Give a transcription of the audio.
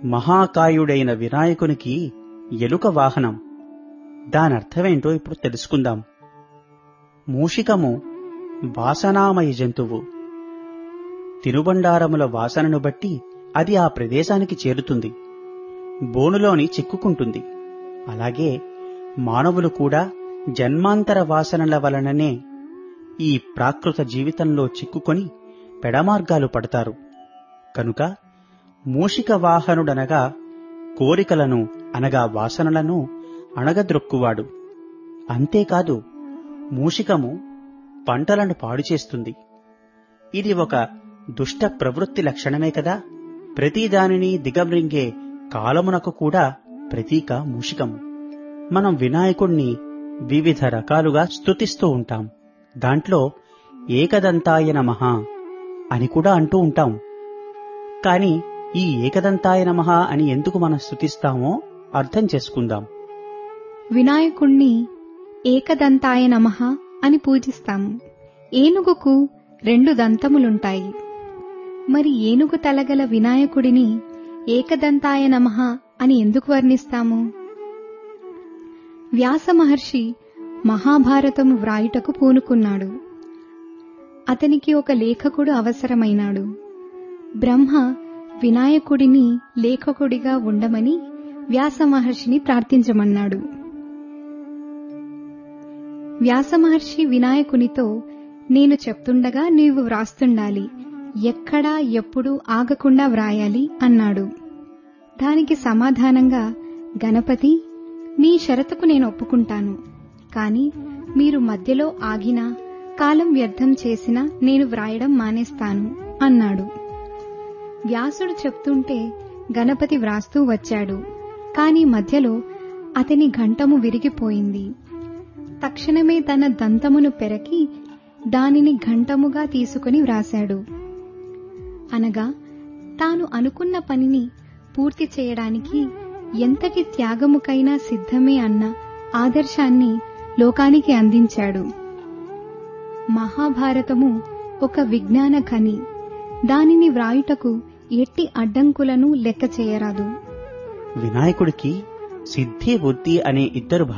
మహాకాయుడైన వినాయకునికి ఎలుక వాహనం దానర్థమేంటో ఇప్పుడు తెలుసుకుందాం మూషికము వాసనామయ జంతువు తినుబండారముల వాసనను బట్టి అది ఆ ప్రదేశానికి చేరుతుంది బోనులోని చిక్కుకుంటుంది అలాగే మానవులు కూడా జన్మాంతర వాసనల వలననే ఈ ప్రాకృత జీవితంలో చిక్కుకొని పెడమార్గాలు పడతారు కనుక మూషిక వాహనుడనగా కోరికలను అనగా వాసనలను అణగద్రొక్కువాడు అంతేకాదు మూషికము పంటలను పాడు చేస్తుంది ఇది ఒక దుష్ట ప్రవృత్తి లక్షణమే కదా ప్రతిదానిని దిగబ్రింగే కాలమునకు కూడా ప్రతీక మూషికము మనం వినాయకుణ్ణి వివిధ రకాలుగా స్తుతిస్తూ ఉంటాం దాంట్లో ఏకదంతాయ నమః అని కూడా అంటూ ఉంటాం కాని ఈ ఏకదంతాయ నమః అని ఎందుకు మనం స్తుతిస్తామో అర్థం చేసుకుందాం వినాయకుణ్ణి ఏకదంతాయ నమః అని పూజిస్తాము ఏనుగుకు రెండు దంతములుంటాయి మరి ఏనుగు తలగల వినాయకుడిని ఏకదంతాయ నమః అని ఎందుకు వర్ణిస్తాము వ్యాస మహర్షి మహాభారతము వ్రాయుటకు పూనుకున్నాడు అతనికి ఒక లేఖకుడు అవసరమైనాడు బ్రహ్మ వినాయకుడిని లేఖకుడిగా ఉండమని వ్యాస మహర్షిని ప్రార్థించమన్నాడు వ్యాస మహర్షి వినాయకునితో నేను చెప్తుండగా నీవు వ్రాస్తుండాలి ఎక్కడా ఎప్పుడు ఆగకుండా వ్రాయాలి అన్నాడు దానికి సమాధానంగా గణపతి మీ షరతుకు నేను ఒప్పుకుంటాను కాని మీరు మధ్యలో ఆగినా కాలం వ్యర్థం చేసినా నేను వ్రాయడం మానేస్తాను అన్నాడు వ్యాసుడు చెప్తుంటే గణపతి వ్రాస్తూ వచ్చాడు కాని మధ్యలో అతని ఘంటము విరిగిపోయింది తక్షణమే తన దంతమును పెరకి దానిని ఘంటముగా తీసుకుని వ్రాశాడు అనగా తాను అనుకున్న పనిని పూర్తి చేయడానికి ఎంతటి త్యాగముకైనా సిద్ధమే అన్న ఆదర్శాన్ని లోకానికి అందించాడు మహాభారతము ఒక విజ్ఞాన ఖని దానిని వ్రాయుటకు ఎట్టి అడ్డంకులను లెక్క చేయరాదు వినాయకుడికి సిద్ధి బుద్ధి అనే ఇద్దరు